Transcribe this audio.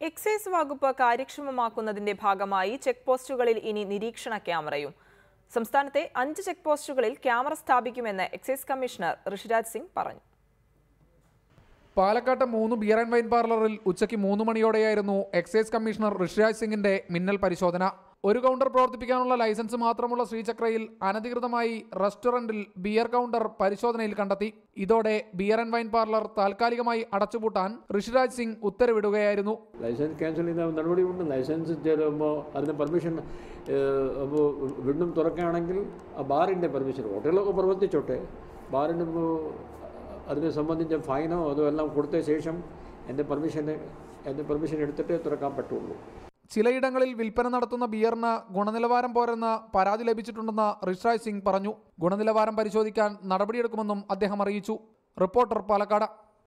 excise വകുപ്പ് കാര്യക്ഷമമാക്കുന്നതിന്റെ ഭാഗമായി check പോസ്റ്റുകളിൽ ഇനി നിരീക്ഷണ ക്യാമറയും സംസ്ഥാനത്തെ അഞ്ച് ചെക്ക് പോസ്റ്റുകളിൽ ക്യാമറ സ്ഥാപിക്കുമെന്ന് എക്സൈസ് കമ്മീഷണർ ഋഷിരാജ് സിംഗ് പറഞ്ഞു പാലക്കാട്ട് മൂന്ന് ബിയർ ആൻഡ് വൈൻ പാർലറിൽ ഉച്ചയ്ക്ക് മൂന്ന് മണിയോടെയായിരുന്നു എക്സൈസ് കമ്മീഷണർ ഋഷിരാജ് സിംഗിന്റെ മിന്നൽ പരിശോധന ഒരു കൗണ്ടർ പ്രവർത്തിപ്പിക്കാനുള്ള ലൈസൻസ് മാത്രമുള്ള ശ്രീചക്രയിൽ അനധികൃതമായി റെസ്റ്റോറന്റിൽ ബിയർ കൗണ്ടർ പരിശോധനയിൽ കണ്ടെത്തി ഇതോടെ ബിയർ ആൻഡ് വൈൻ പാർലർ താൽക്കാലികമായി അടച്ചുപൂട്ടാൻ ഋഷിരാജ് സിംഗ് ഉത്തരവിടുകയായിരുന്നു ലൈസൻസ് ക്യാൻസൽ ചെയ്യുന്ന നടപടിയുണ്ട് ലൈസൻസ് ചേരുമ്പോൾ അതിന് പെർമിഷൻ അപ്പോൾ വീണ്ടും തുറക്കുകയാണെങ്കിൽ ആ ബാറിൻ്റെ പെർമിഷൻ ഹോട്ടലൊക്കെ പ്രവർത്തിച്ചോട്ടെ ബാറിന് ഇപ്പോൾ അതിനെ സംബന്ധിച്ച ഫൈനോ അതോ എല്ലാം കൊടുത്ത ശേഷം എൻ്റെ പെർമിഷന് എൻ്റെ പെർമിഷൻ എടുത്തിട്ടേ തുറക്കാൻ പറ്റുള്ളൂ ചിലയിടങ്ങളിൽ വിൽപ്പന നടത്തുന്ന ബിയറിന് ഗുണനിലവാരം പോരെന്ന് പരാതി ലഭിച്ചിട്ടുണ്ടെന്ന് ഋഷിരാജ് സിംഗ് പറഞ്ഞു ഗുണനിലവാരം പരിശോധിക്കാൻ നടപടിയെടുക്കുമെന്നും അദ്ദേഹം അറിയിച്ചു റിപ്പോർട്ടർ പാലക്കാട്